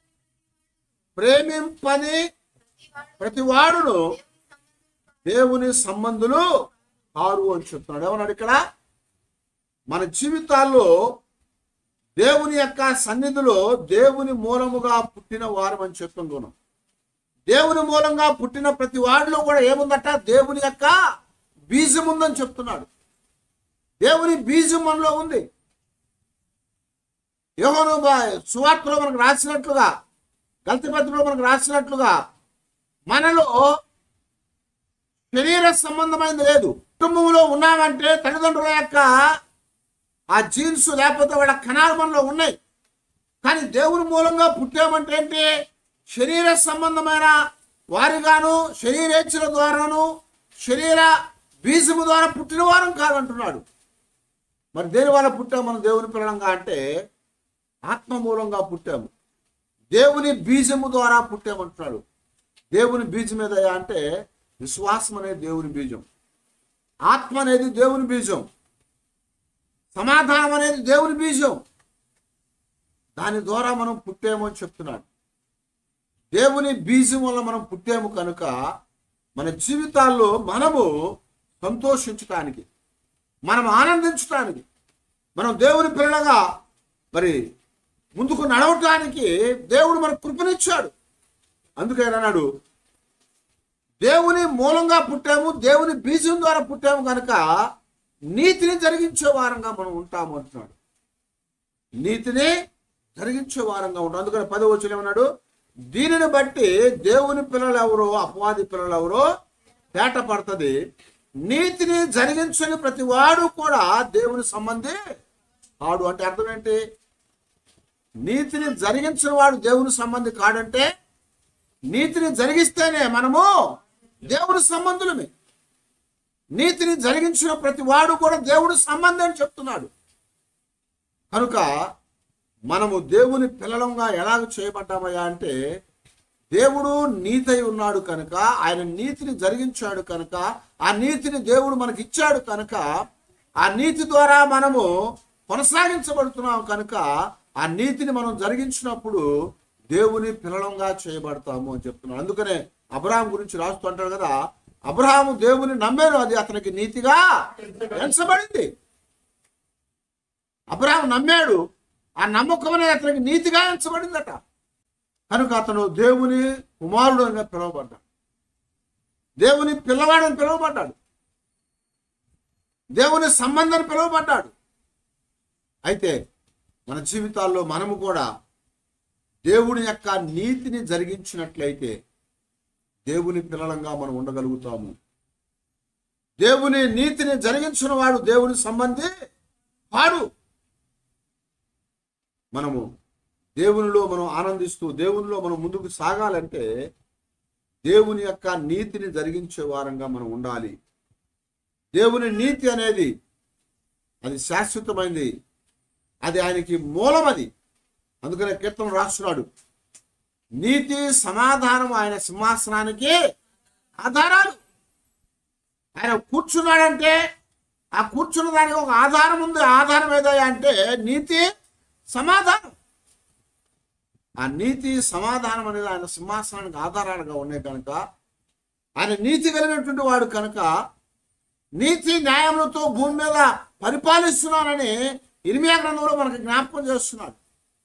ప్రేమింపని ప్రతి వాడును దేవుని సంబంధులు కారు అని చెప్తున్నాడు ఏమన్నాడు ఇక్కడ మన జీవితాల్లో దేవుని యొక్క సన్నిధిలో దేవుని మూలముగా పుట్టిన వారం అని చెప్తున్నాం దేవుని మూలంగా పుట్టిన ప్రతి వాడిలో కూడా ఏముందట దేవుని యొక్క బీజం ఉందని చెప్తున్నాడు దేవుని బీజం మనలో ఉంది యోహను సువార్తలో మనకు రాసినట్లుగా గల్తిపత్రిలో మనకు రాసినట్లుగా మనలో శరీర సంబంధమైనది లేదు కుటుంబంలో ఉన్నామంటే తల్లిదండ్రుల యొక్క ఆ జీన్స్ లేకపోతే వాళ్ళ కణాలు మనలో ఉన్నాయి కానీ దేవుని మూలంగా పుట్టామంటే ఏంటి శరీర సంబంధమైన వారిగాను శరీరేచ్ఛల ద్వారాను శరీర బీజము ద్వారా పుట్టిన వారం కాదంటున్నాడు మరి దేని వల్ల పుట్టాము మనం దేవుని పిల్లలంగా అంటే ఆత్మ మూలంగా పుట్టాము దేవుని బీజము ద్వారా పుట్టామంటున్నాడు దేవుని బీజం ఏదయ్యా అంటే విశ్వాసం అనేది దేవుని బీజం ఆత్మ అనేది దేవుని బీజం సమాధానం అనేది దేవుని బీజం దాని ద్వారా మనం పుట్టాము అని చెప్తున్నాడు దేవుని బీజం వల్ల మనం పుట్టాము కనుక మన జీవితాల్లో మనము సంతోషించటానికి మనం ఆనందించటానికి మనం దేవుని పిల్లలుగా మరి ముందుకు నడవటానికి దేవుడు మనకు కృపనిచ్చాడు అందుకే అన్నాడు దేవుని మూలంగా పుట్టాము దేవుని బీజం ద్వారా పుట్టాము కనుక నీతిని జరిగించే వారంగా మనం ఉంటాము అంటున్నాడు నీతిని జరిగించే వారంగా ఉంటాం అందుకని పదవి వచ్చిన ఏమన్నాడు దీనిని బట్టి దేవుని పిల్లలు ఎవరో అపవాది పిల్లలు ఎవరో తేట పడుతుంది నీతిని జరిగించని ప్రతి వాడు కూడా దేవుని సంబంధి కాడు అంటే అర్థం ఏంటి నీతిని జరిగించిన వాడు దేవుని సంబంధి కాడంటే నీతిని జరిగిస్తేనే మనము దేవుని సంబంధులమే నీతిని జరిగించిన ప్రతి వాడు కూడా దేవుడి సంబంధం అని చెప్తున్నాడు కనుక మనము దేవుని పిల్లలంగా ఎలాగ చేయబడ్డామయ్యా అంటే దేవుడు నీతై ఉన్నాడు కనుక ఆయన నీతిని జరిగించాడు కనుక ఆ నీతిని దేవుడు మనకి ఇచ్చాడు కనుక ఆ నీతి ద్వారా మనము కొనసాగించబడుతున్నాం కనుక ఆ నీతిని మనం జరిగించినప్పుడు దేవుని పిల్లలంగా చేయబడతాము అని చెప్తున్నాడు అందుకనే అబ్రహాం గురించి రాస్తూ అంటాడు కదా అబ్రహాము దేవుని నమ్మారు అది అతనికి నీతిగా ఎంచబడింది అబ్రహాం నమ్మాడు ఆ నమ్మకం అనేది అతనికి నీతిగా ఎంచబడిందట కనుక అతను దేవుని కుమారుడు అని పిలువబడ్డాడు దేవుని పిల్లవాడని పిలువబడ్డాడు దేవుని సంబంధాన్ని పిలువబడ్డాడు అయితే మన జీవితాల్లో మనము కూడా దేవుని యొక్క నీతిని జరిగించినట్లయితే దేవుని పిల్లలంగా మనం ఉండగలుగుతాము దేవుని నీతిని జరిగించిన వాడు దేవుని సంబంధి వాడు మనము దేవునిలో మనం ఆనందిస్తూ దేవునిలో మనం ముందుకు సాగాలంటే దేవుని యొక్క నీతిని జరిగించే వారంగా మనం ఉండాలి దేవుని నీతి అనేది అది శాశ్వతమైనది అది ఆయనకి మూలం అది అందుకనే కీర్తన రాస్తున్నాడు నీతి సమాధానం ఆయన సింహాసనానికి ఆధారాలు ఆయన కూర్చున్నాడంటే ఆ కూర్చున్న దానికి ఒక ఆధారం ఉంది ఆ ఆధారం ఏదయ్యా అంటే నీతి సమాధానం ఆ నీతి సమాధానం అనేది ఆయన సింహాసనానికి ఆధారాలుగా ఉన్నాయి కనుక ఆయన నీతి కలిగినటువంటి వాడు కనుక నీతి న్యాయములతో భూమి మీద పరిపాలిస్తున్నానని ఇరిమియా గ్రంథంలో మనకు జ్ఞాపకం చేస్తున్నాడు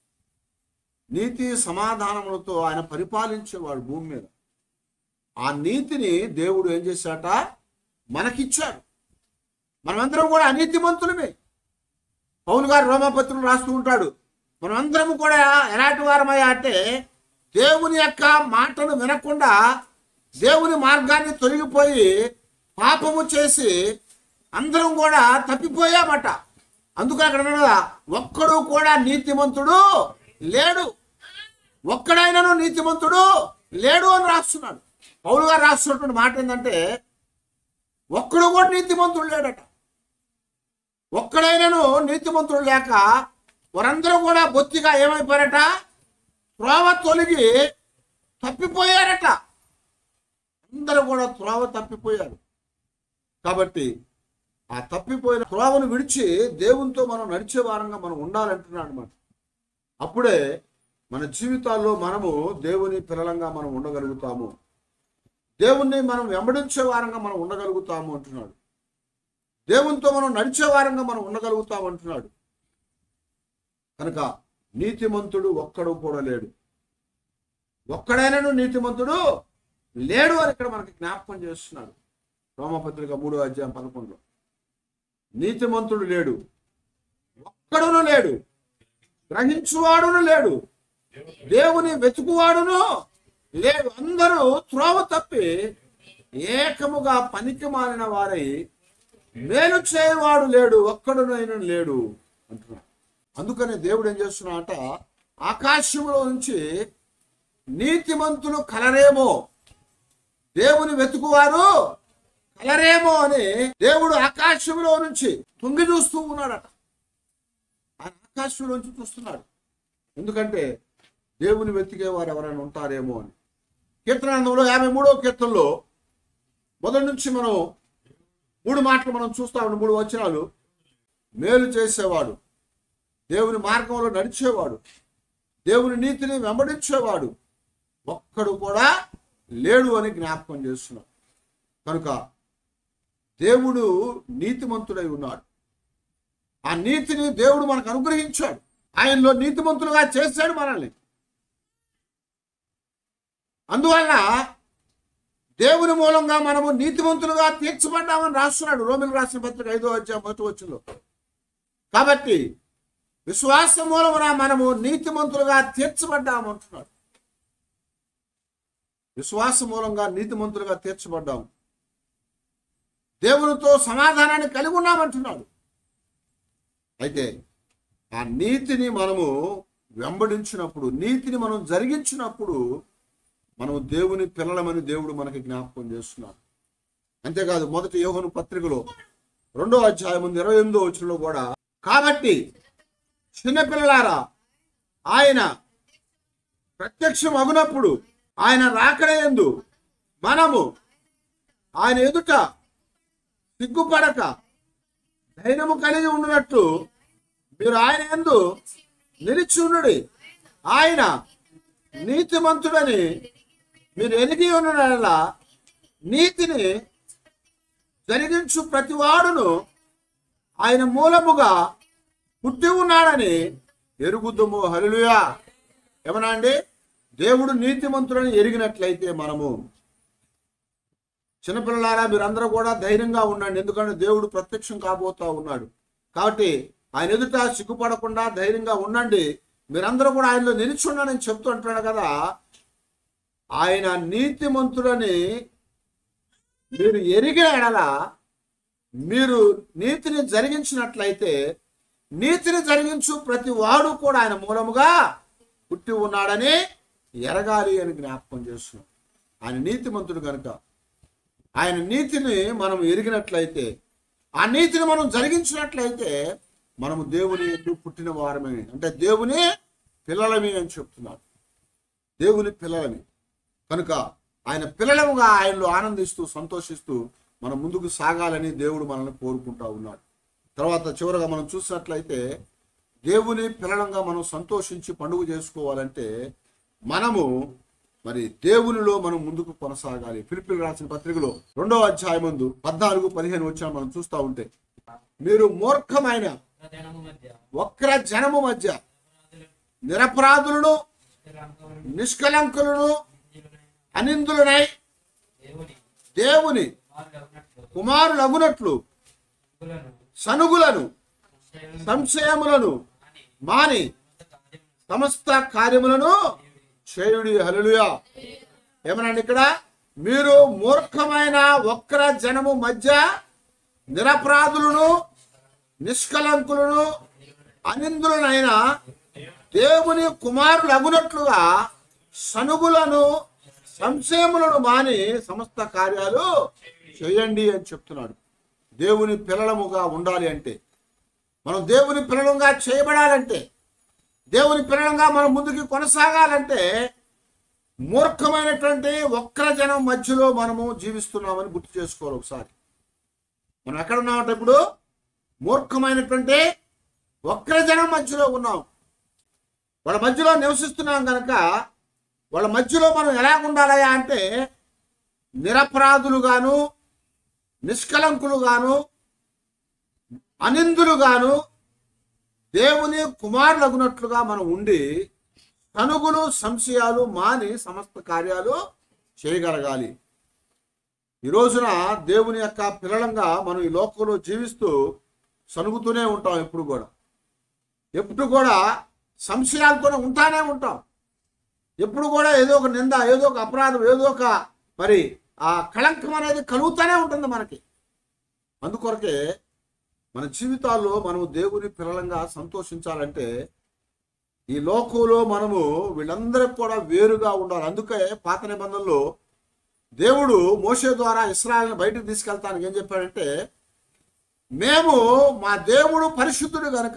నీతి సమాధానములతో ఆయన పరిపాలించేవాడు భూమి మీద ఆ నీతిని దేవుడు ఏం చేశాట మనకిచ్చాడు మనమందరం కూడా అనీతిమంతులమే పౌలు గారు రోమపత్రులు రాస్తూ ఉంటాడు మనమందరం కూడా ఎలాంటి వారమయ్యా అంటే దేవుని యొక్క మాటను వినకుండా దేవుని మార్గాన్ని తొలగిపోయి పాపము చేసి అందరం కూడా తప్పిపోయామట అందుకు అక్కడ ఉన్నదా, ఒక్కడు కూడా నీతిమంతుడు లేడు ఒక్కడైనను నీతిమంతుడు లేడు అని రాస్తున్నాడు పౌలు గారు రాస్తున్నటువంటి మాట ఏంటంటే ఒక్కడు కూడా నీతిమంతుడు లేడట ఒక్కడైనను నీతిమంతుడు లేక వారందరూ కూడా బొత్తిగా ఏమైపోయారట త్రోవ తొలగి తప్పిపోయారట అందరూ కూడా త్రోవ తప్పిపోయారు కాబట్టి ఆ తప్పిపోయిన త్రోవను విడిచి దేవునితో మనం నడిచే వారంగా మనం ఉండాలంటున్నాడు అనమాట అప్పుడే మన జీవితాల్లో మనము దేవుని పిల్లలంగా మనం ఉండగలుగుతాము దేవుణ్ణి మనం వెంబడించే వారంగా మనం ఉండగలుగుతాము అంటున్నాడు దేవునితో మనం నడిచే వారంగా మనం ఉండగలుగుతాం అంటున్నాడు కనుక నీతిమంతుడు ఒక్కడు కూడా లేడు ఒక్కడైనను నీతిమంతుడు లేడు అని ఇక్కడ మనకి జ్ఞాపకం చేస్తున్నాడు రోమపత్రిక మూడో అధ్యాయం పదకొండులో నీతిమంతుడు లేడు ఒక్కడును లేడు గ్రహించువాడును లేడు దేవుని వెతుకువాడును లేడు అందరూ త్రోవ తప్పి ఏకముగా పనికి మారిన వారై మేలు చేయవాడు లేడు ఒక్కడునైనా లేడు అంటున్నాడు అందుకనే దేవుడు ఏం చేస్తున్నాడంట ఆకాశంలో నుంచి నీతిమంతులు కలరేమో దేవుని వెతుకువారు కలరేమో అని దేవుడు ఆకాశంలో నుంచి తొంగి చూస్తూ ఉన్నాడట ఆయన ఆకాశంలో నుంచి చూస్తున్నాడు ఎందుకంటే దేవుని వెతికేవారు ఎవరైనా ఉంటారేమో అని కీర్తనాందంలో యాభై మూడో కీర్తనలో మొదటి నుంచి మనం మూడు మాటలు మనం చూస్తా ఉన్నాం మూడు వచనాలు మేలు చేసేవాడు దేవుని మార్గంలో నడిచేవాడు దేవుని నీతిని వెంబడించేవాడు ఒక్కడు కూడా లేడు అని జ్ఞాపకం చేస్తున్నాడు కనుక దేవుడు నీతిమంతుడై ఉన్నాడు ఆ నీతిని దేవుడు మనకు అనుగ్రహించాడు ఆయనలో నీతిమంతులుగా చేశాడు మనల్ని అందువల్ల దేవుని మూలంగా మనము నీతిమంతులుగా తీర్చబడ్డామని రాస్తున్నాడు రోమిల్ రాసిన పత్రిక ఐదో అధ్యాయం మొదటి వచ్చంలో కాబట్టి విశ్వాసం మూలమున మనము నీతిమంతులుగా తీర్చబడ్డాము అంటున్నాడు విశ్వాసం మూలంగా నీతిమంతులుగా తీర్చబడ్డాము దేవునితో సమాధానాన్ని కలిగి ఉన్నామంటున్నాడు అయితే ఆ నీతిని మనము వెంబడించినప్పుడు నీతిని మనం జరిగించినప్పుడు మనము దేవుని పిల్లలమని దేవుడు మనకి జ్ఞాపకం చేస్తున్నాడు అంతేకాదు మొదటి యోహను పత్రికలో రెండో అధ్యాయం ముందు ఇరవై ఎనిమిదో వచ్చినలో కూడా కాబట్టి చిన్నపిల్లలారా ఆయన ప్రత్యక్షం అగునప్పుడు ఆయన రాకడయందు మనము ఆయన ఎదుట సిగ్గుపడక ధైర్యము కలిగి ఉండినట్లు మీరు ఆయన ఎందు నిలిచుండుడి ఆయన నీతిమంతుడని మీరు ఎరిగి ఉన్న నీతిని జరిగించు ప్రతివాడును ఆయన మూలముగా పుట్టి ఉన్నాడని ఎరుగుద్దుము హరిలుయా ఏమన్నా అండి దేవుడు నీతిమంతుడని ఎరిగినట్లయితే మనము చిన్నపిల్లలారా మీరందరూ కూడా ధైర్యంగా ఉండండి ఎందుకంటే దేవుడు ప్రత్యక్షం కాబోతా ఉన్నాడు కాబట్టి ఆయన ఎదుట సిగ్గుపడకుండా ధైర్యంగా ఉండండి మీరందరూ కూడా ఆయనలో నిలిచుండని చెప్తూ అంటున్నాడు కదా ఆయన నీతిమంతుడని మీరు ఎరిగిన ఎడల మీరు నీతిని జరిగించినట్లయితే నీతిని జరిగించు ప్రతి వాడు కూడా ఆయన మూలముగా పుట్టి ఉన్నాడని ఎరగాలి అని జ్ఞాపకం చేస్తున్నాం ఆయన నీతిమంతుడు కనుక ఆయన నీతిని మనం ఎరిగినట్లయితే ఆ నీతిని మనం జరిగించినట్లయితే మనము దేవుని ఎందు పుట్టిన వారమే అంటే దేవుని పిల్లలమే అని చెప్తున్నారు దేవుని పిల్లలమే కనుక ఆయన పిల్లలముగా ఆయనలో ఆనందిస్తూ సంతోషిస్తూ మనం ముందుకు సాగాలని దేవుడు మనల్ని కోరుకుంటా ఉన్నాడు తర్వాత చివరగా మనం చూసినట్లయితే దేవుని పిల్లలంగా మనం సంతోషించి పండుగ చేసుకోవాలంటే మనము మరి దేవునిలో మనం ముందుకు కొనసాగాలి ఫిలిపిల్ రాసిన పత్రికలో రెండవ అధ్యాయం ముందు పద్నాలుగు పదిహేను వచ్చిన మనం చూస్తూ ఉంటే మీరు మూర్ఖమైన జనము మధ్య వక్ర జనము మధ్య నిరపరాధులను నిష్కలంకులను అనిందులనై దేవుని దేవుని వారు కుమారులగునట్లు సనుగులను సంశయములను మాని సమస్త కార్యములను చేయుడి హల్లెలూయా ఏమనండి ఇక్కడ మీరు మూర్ఖమైన వక్ర జనము మధ్య నిరపరాధులను నిష్కలంకులను అనిందులనైన దేవుని కుమారులు అగునట్లుగా సనుగులను సంశయములను మాని సమస్త కార్యాలు చేయండి అని చెప్తున్నాడు దేవుని పిల్లలముగా ఉండాలి అంటే మనం దేవుని పిల్లలంగా చేయబడాలంటే దేవుని పిల్లలంగా మనం ముందుకు కొనసాగాలంటే మూర్ఖమైనటువంటి వక్ర జనం మధ్యలో మనము జీవిస్తున్నామని గుర్తు చేసుకోవాలి ఒకసారి మనం ఎక్కడ ఉన్నామంటే ఇప్పుడు మూర్ఖమైనటువంటి వక్ర జనం మధ్యలో ఉన్నాం వాళ్ళ మధ్యలో నివసిస్తున్నాం కనుక వాళ్ళ మధ్యలో మనం ఎలా ఉండాలయా అంటే నిరపరాధులుగాను నిష్కలంకులుగాను అనిందులుగాను దేవుని కుమారులగునట్లుగా మనం ఉండి తనుగులు సంశయాలు మాని సమస్త కార్యాలు చేయగలగాలి ఈ రోజున దేవుని యొక్క పిల్లలంగా మనం ఈ లోకంలో జీవిస్తూ సనుగుతూనే ఉంటాం ఎప్పుడు కూడా ఎప్పుడు కూడా సంశయాలతోనే ఉంటానే ఉంటాం ఎప్పుడు కూడా ఏదో ఒక నింద ఏదో ఒక అపరాధం ఏదో ఒక మరి ఆ కళంకం అనేది కలుగుతూనే ఉంటుంది మనకి అందుకొరకే మన జీవితాల్లో మనము దేవుని పిల్లలంగా సంతోషించాలంటే ఈ లోకంలో మనము వీళ్ళందరికి కూడా వేరుగా ఉండాలి అందుకే పాత నిబంధనలో దేవుడు మోషే ద్వారా ఇస్రాయల్ని బయటకు తీసుకెళ్తానికి ఏం చెప్పాడంటే మేము మా దేవుడు పరిశుద్ధుడు కనుక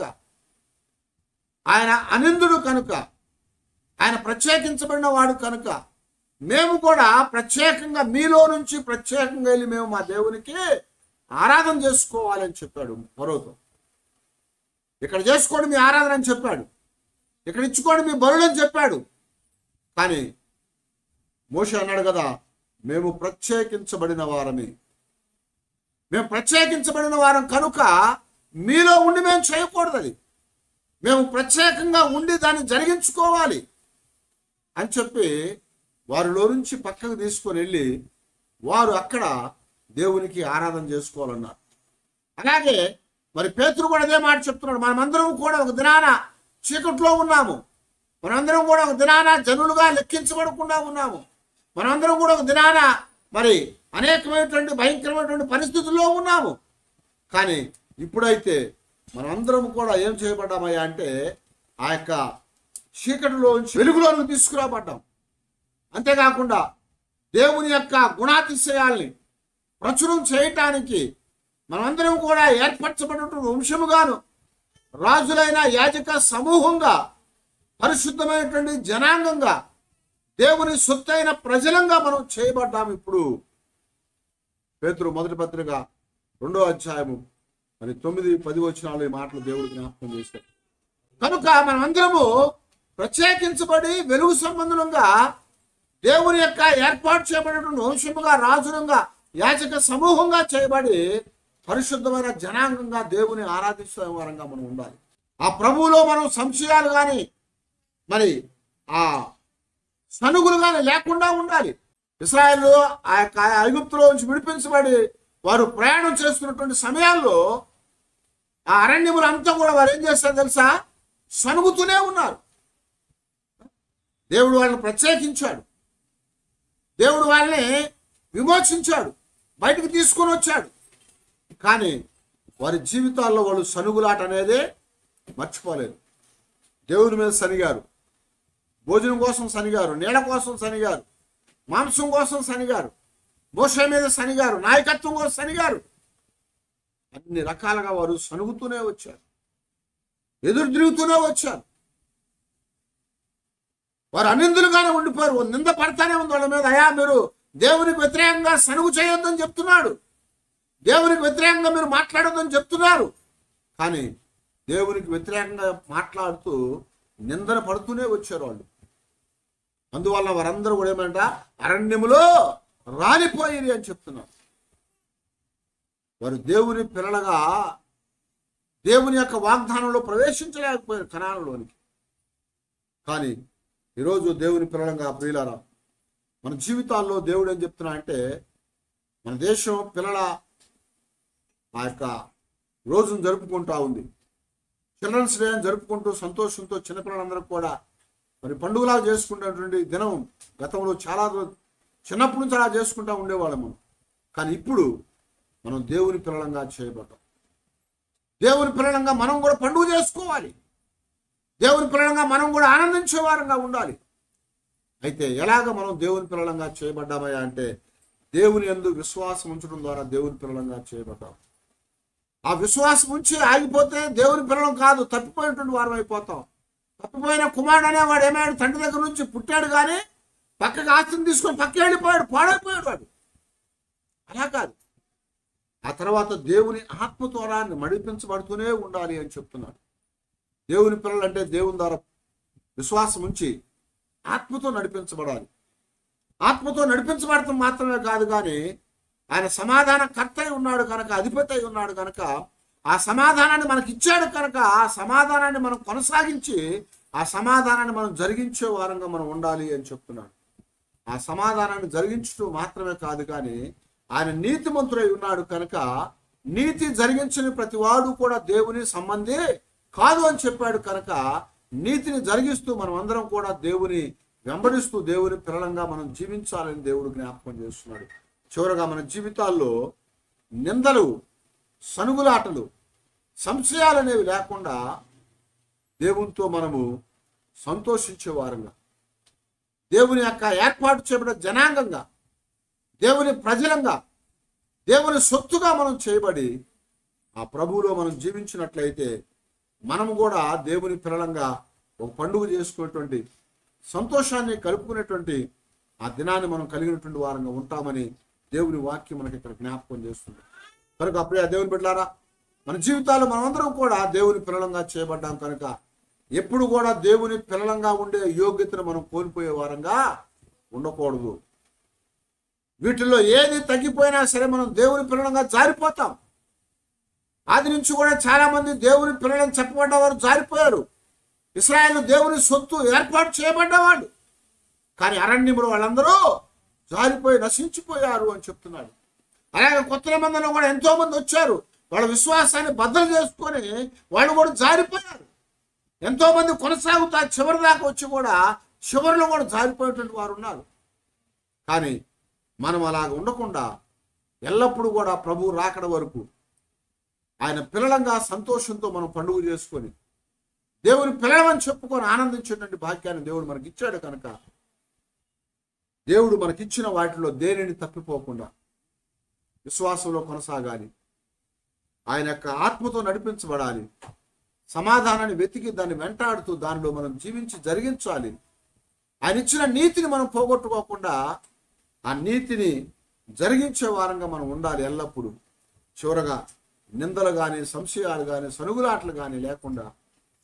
ఆయన అనిందుడు కనుక ఆయన ప్రత్యేకించబడిన వాడు కనుక మేము కూడా ప్రత్యేకంగా మీలో నుంచి ప్రత్యేకంగా వెళ్ళి మేము మా దేవునికి ఆరాధన చేసుకోవాలని చెప్పాడు పర్వతో ఇక్కడ చేసుకోండి మీ ఆరాధన అని చెప్పాడు ఇక్కడ ఇచ్చుకోండి మీ బరుడు అని చెప్పాడు కానీ మోషే అన్నాడు కదా మేము ప్రత్యేకించబడిన వారమే మేము ప్రత్యేకించబడిన వారం కనుక మీలో ఉండి మేము చేయకూడదు అది మేము ప్రత్యేకంగా ఉండి దాన్ని జరిగించుకోవాలి అని చెప్పి వారిలో నుంచి పక్కకు తీసుకొని వెళ్ళి వారు అక్కడ దేవునికి ఆరాధన చేసుకోవాలన్నారు అలాగే మరి పేతురు కూడా అదే మాట చెప్తున్నాడు మనమందరం కూడా ఒక దినాన చీకట్లో ఉన్నాము మనందరం కూడా ఒక దినాన జనులుగా లెక్కించబడకుండా ఉన్నాము మనందరం కూడా ఒక దినాన మరి అనేకమైనటువంటి భయంకరమైనటువంటి పరిస్థితుల్లో ఉన్నాము కానీ ఇప్పుడైతే మనందరం కూడా ఏం చేయబడ్డామయ్యా అంటే ఆ యొక్క చీకటిలోంచి వెలుగులోనికి తీసుకురాబడ్డాం అంతేకాకుండా దేవుని యొక్క గుణాతిశయాల్ని ప్రచురం చేయటానికి మనమందరం కూడా ఏర్పరచబడినటువంటి వంశముగాను రాజులైన యాజక సమూహంగా పరిశుద్ధమైనటువంటి జనాంగంగా దేవుని సొత్తైన ప్రజలంగా మనం చేయబడ్డాము ఇప్పుడు పేతురు మొదటి పత్రిక రెండో అధ్యాయము మరి తొమ్మిది పది వచనాలు ఈ మాటలు దేవుడు జ్ఞాపకం చేశారు కనుక మనమందరము ప్రత్యేకించబడి వెలుగు సంబంధంగా దేవుని యొక్క ఏర్పాటు చేయబడిన వంశముగా రాజులంగా యాచక సమూహంగా చేయబడి పరిశుద్ధమైన జనాంగంగా దేవుని ఆరాధిస్తున్న వారంగా మనం ఉండాలి ఆ ప్రభువులో మనం సంశయాలు కానీ మరి ఆ సనుగులు కానీ లేకుండా ఉండాలి ఇస్రాయల్ ఆ యొక్క ఐగుప్తులో నుంచి విడిపించబడి వారు ప్రయాణం చేస్తున్నటువంటి సమయాల్లో ఆ అరణ్యములు అంతా కూడా వారు ఏం చేస్తారు తెలుసా సనుగుతూనే ఉన్నారు దేవుడు వాళ్ళని ప్రత్యేకించాడు దేవుడు వాళ్ళని విమోచించాడు బయటకు తీసుకొని వచ్చాడు కానీ వారి జీవితాల్లో వాళ్ళు సనుగులాట అనేది మర్చిపోలేదు దేవుని మీద సనిగారు భోజనం కోసం సనిగారు నీడ కోసం సనిగారు మాంసం కోసం సనిగారు మోస మీద సనిగారు నాయకత్వం కోసం సనిగారు అన్ని రకాలుగా వారు సనుగుతూనే వచ్చారు ఎదురు తిరుగుతూనే వచ్చారు వారు అనిందులుగానే ఉండిపోయారు ఓ నింద పడతానే ఉంది వాళ్ళ మీద అయా మీరు దేవునికి వ్యతిరేకంగా సనుగు చేయొద్దని చెప్తున్నాడు దేవునికి వ్యతిరేకంగా మీరు మాట్లాడొద్దని చెప్తున్నారు కానీ దేవునికి వ్యతిరేకంగా మాట్లాడుతూ నిందన పడుతూనే వచ్చారు వాళ్ళు అందువల్ల వారందరూ కూడా ఏమంట అరణ్యములో రాలిపోయిరి అని చెప్తున్నారు వారు దేవుని పిల్లలుగా దేవుని యొక్క వాగ్దానంలో ప్రవేశించలేకపోయారు కణాలలోనికి కానీ ఈరోజు దేవుని పిల్లలంగా ప్రియులారా మన జీవితాల్లో దేవుడు ఏం చెప్తున్నా అంటే మన దేశం పిల్లల ఆ యొక్క రోజును జరుపుకుంటా ఉంది చిల్డ్రన్స్ డే అని జరుపుకుంటూ సంతోషంతో చిన్నపిల్లలందరూ కూడా మరి పండుగలా చేసుకునేటువంటి దినం గతంలో చాలా రో- చిన్నప్పటి నుంచి అలా చేసుకుంటా ఉండేవాళ్ళం మనం కానీ ఇప్పుడు మనం దేవుని పిల్లలంగా చేయబడ్డాం దేవుని పిల్లలంగా మనం కూడా పండుగ చేసుకోవాలి దేవుని పిల్లలంగా మనం కూడా ఆనందించే వారంగా ఉండాలి అయితే ఎలాగ మనం దేవుని పిల్లలంగా చేయబడ్డామయ్యా అంటే దేవుని ఎందు విశ్వాసం ఉంచడం ద్వారా దేవుని పిల్లలంగా చేయబడ్డాం ఆ విశ్వాసం ఉంచి ఆగిపోతే దేవుని పిల్లలం కాదు తప్పిపోయినటువంటి వారం అయిపోతాం తప్పిపోయిన కుమారుడు అనేవాడు ఏమాడు తండ్రి దగ్గర నుంచి పుట్టాడు కానీ పక్కకి ఆస్తిని తీసుకొని పక్క వెళ్ళిపోయాడు పాడైపోయాడు వాడు అలా కాదు ఆ తర్వాత దేవుని ఆత్మ ద్వారా నడిపించబడుతూనే ఉండాలి అని చెప్తున్నాడు దేవుని పిల్లలు అంటే దేవుని ద్వారా విశ్వాసం ఉంచి ఆత్మతో నడిపించబడాలి ఆత్మతో నడిపించబడటం మాత్రమే కాదు కానీ ఆయన సమాధాన కర్త అయి ఉన్నాడు కనుక అధిపతి అయి ఉన్నాడు కనుక ఆ సమాధానాన్ని మనకి ఇచ్చాడు కనుక ఆ సమాధానాన్ని మనం కొనసాగించి ఆ సమాధానాన్ని మనం జరిగించే వారంగా మనం ఉండాలి అని చెప్తున్నాడు ఆ సమాధానాన్ని జరిగించడం మాత్రమే కాదు కానీ ఆయన నీతిమంతుడై ఉన్నాడు కనుక నీతి జరిగించని ప్రతి వాడు కూడా దేవుని సంబంధి కాదు అని చెప్పాడు కనుక నీతిని జరిగిస్తూ మనం అందరం కూడా దేవుని వెంబడిస్తూ దేవుని పిల్లలంగా మనం జీవించాలని దేవుడు జ్ఞాపకం చేస్తున్నాడు చివరగా మన జీవితాల్లో నిందలు సనుగులాటలు సంశయాలు అనేవి లేకుండా దేవునితో మనము సంతోషించే వారంగా దేవుని యొక్క ఏర్పాటు చేయబడిన జనాంగంగా దేవుని ప్రజలంగా దేవుని సొత్తుగా మనం చేయబడి ఆ ప్రభువులో మనం జీవించినట్లయితే మనము కూడా దేవుని పిల్లలంగా ఒక పండుగ చేసుకునేటువంటి సంతోషాన్ని కలుపుకునేటువంటి ఆ దినాన్ని మనం కలిగినటువంటి వారంగా ఉంటామని దేవుని వాక్యం మనకి ఇక్కడ జ్ఞాపకం చేస్తుంది కనుక అప్పుడే ఆ దేవుని బిడ్డలారా మన జీవితాలు మనమందరం కూడా దేవుని పిల్లలంగా చేయబడ్డాం కనుక ఎప్పుడు కూడా దేవుని పిల్లలంగా ఉండే యోగ్యతను మనం కోల్పోయే వారంగా ఉండకూడదు వీటిల్లో ఏది తగ్గిపోయినా సరే మనం దేవుని పిల్లలంగా జారిపోతాం ఆది నుంచి కూడా చాలా మంది దేవుని పిల్లలని చెప్పబడ్డవారు జారిపోయారు ఇస్రాయేల్ దేవుని సొత్తు ఏర్పాటు చేయబడ్డవాడు కానీ అరణ్యంలో వాళ్ళందరూ జారిపోయి నశించిపోయారు అని చెప్తున్నాడు అలాగే కొత్త నిబంధనలో కూడా ఎంతో మంది వచ్చారు వాళ్ళ విశ్వాసాన్ని బద్దలు చేసుకొని వాళ్ళు కూడా జారిపోయారు ఎంతో మంది కొనసాగుతా చివరి దాకా వచ్చి కూడా చివరిలో కూడా జారిపోయేటువంటి వారు ఉన్నారు కానీ మనం అలాగ ఉండకుండా ఎల్లప్పుడూ కూడా ప్రభు రాకడ వరకు ఆయన పిల్లలంగా సంతోషంతో మనం పండుగ చేసుకొని దేవుని పిల్లలమని చెప్పుకొని ఆనందించేటువంటి భాగ్యాన్ని దేవుడు మనకి ఇచ్చాడు కనుక దేవుడు మనకిచ్చిన వాటిలో దేనిని తప్పిపోకుండా విశ్వాసంలో కొనసాగాలి ఆయన యొక్క ఆత్మతో నడిపించబడాలి సమాధానాన్ని వెతికి దాన్ని వెంటాడుతూ దానిలో మనం జీవించి జరిగించాలి ఆయన ఇచ్చిన నీతిని మనం పోగొట్టుకోకుండా ఆ నీతిని జరిగించే వారంగా మనం ఉండాలి ఎల్లప్పుడూ చివరగా నిందలు కానీ సంశయాలు కానీ సనుగులాటలు కానీ లేకుండా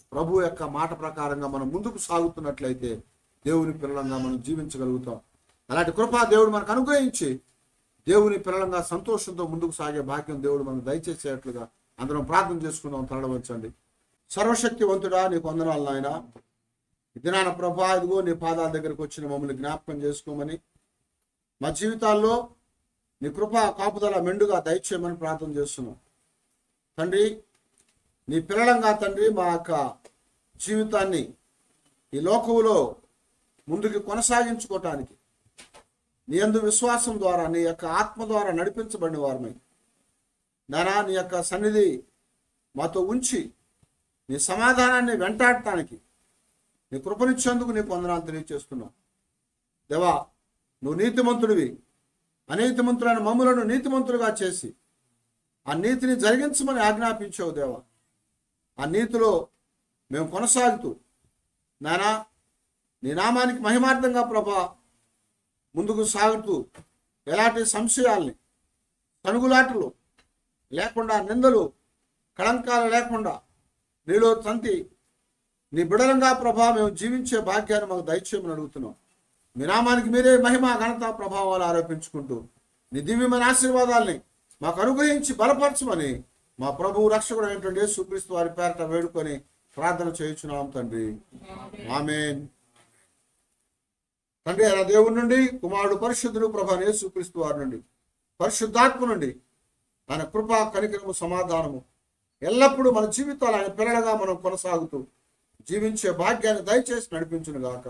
ప్రభు యొక్క మాట ప్రకారంగా మనం ముందుకు సాగుతున్నట్లయితే దేవుని పిల్లలంగా మనం జీవించగలుగుతాం అలాంటి కృప దేవుడు మనకు అనుగ్రహించి దేవుని పిల్లలంగా సంతోషంతో ముందుకు సాగే భాగ్యం దేవుడు మనకు దయచేసేట్లుగా అందరం ప్రార్థన చేసుకుందాం తరడవచ్చండి సర్వశక్తివంతుడా నీకు వందనాలు నాయన ఈ దినాన ప్రభా ఇదిగో నీ పాదాల దగ్గరకు వచ్చిన మమ్మల్ని జ్ఞాపకం చేసుకోమని మా జీవితాల్లో నీ కృప కాపుదల మెండుగా దయచేయమని ప్రార్థన చేస్తున్నాం తండ్రి నీ పిల్లలంగా తండ్రి మా యొక్క జీవితాన్ని ఈ లోకములో ముందుకు కొనసాగించుకోవటానికి నీ యందు విశ్వాసం ద్వారా నీ యొక్క ఆత్మ ద్వారా నడిపించబడిన వారమై నానా నీ యొక్క సన్నిధి మాతో ఉంచి నీ సమాధానాన్ని వెంటాడటానికి నీ కృపనిచ్చేందుకు నీకు వందనాలు తెలియజేస్తున్నావు దేవా నువ్వు నీతిమంతుడివి అనీతిమంతులైన మమ్ములను నీతిమంతులుగా చేసి ఆ నీతిని జరిగించమని ఆజ్ఞాపించావు దేవా ఆ నీతిలో మేము కొనసాగుతూ నానా నీ నామానికి మహిమార్థంగా ప్రభా ముందుకు సాగుతూ ఎలాంటి సంశయాల్ని తనుగులాటలు లేకుండా నిందలు కళంకాలు లేకుండా నీలో తంతి నీ బిడలంగా ప్రభా మేము జీవించే భాగ్యాన్ని మాకు దయచేయమని అడుగుతున్నాం మీ నామానికి మీరే మహిమ ఘనత ప్రభావాలు ఆరోపించుకుంటూ నీ దివ్యమైన ఆశీర్వాదాల్ని మాకు అనుగ్రహించి బలపరచమని మా ప్రభువు రక్షకుడు అయినటువంటి యేసుక్రీస్తు వారి పేరట వేడుకొని ప్రార్థన చేయించున్నాం తండ్రి ఆమెన్ తండ్రి అయిన దేవుడి నుండి కుమారుడు పరిశుద్ధుడు ప్రభా యేసుక్రీస్తు వారి నుండి పరిశుద్ధాత్మ నుండి ఆయన కృప కనికరము సమాధానము ఎల్లప్పుడూ మన జీవితాలు ఆయన పిల్లలుగా మనం కొనసాగుతూ జీవించే భాగ్యాన్ని దయచేసి నడిపించును గాక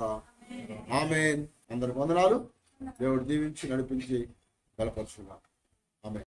ఆమెన్ అందరికి వందనాలు దేవుడు దీవించి నడిపించి బలపరచుగా ఆమె